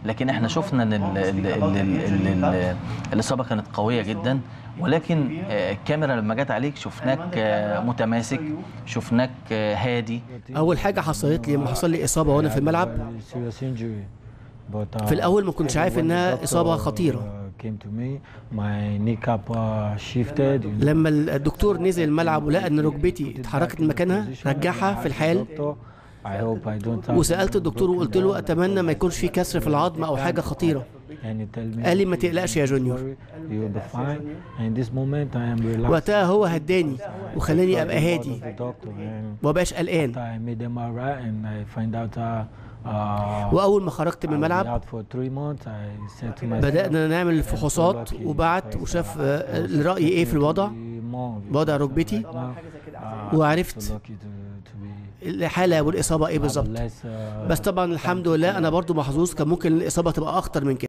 لكن احنا شفنا ان ال ال ال ال ال ال الاصابه كانت قويه جدا ولكن آه، الكاميرا لما جت عليك شفناك آه، متماسك شفناك آه، هادي اول حاجه حصلت لي لما حصل لي اصابه وانا في الملعب في الأول ما كنتش عارف إنها إصابة خطيرة لما الدكتور نزل الملعب ولقى ان ركبتي اتحركت من مكانها رجعها في الحال وسالت الدكتور وقلت له اتمنى ما يكونش في كسر في العظم او حاجه خطيره قال لي ما تقلقش يا جونيور وقتها هو هداني وخلاني ابقى هادي ومبقاش قلقان واول ما خرجت من الملعب بدانا نعمل فحوصات وبعت وشاف آه، رايي ايه في الوضع وضع ركبتي وعرفت الحاله والاصابه ايه بالظبط بس طبعا الحمد لله انا برضو محظوظ كان ممكن الاصابه تبقى اخطر من كده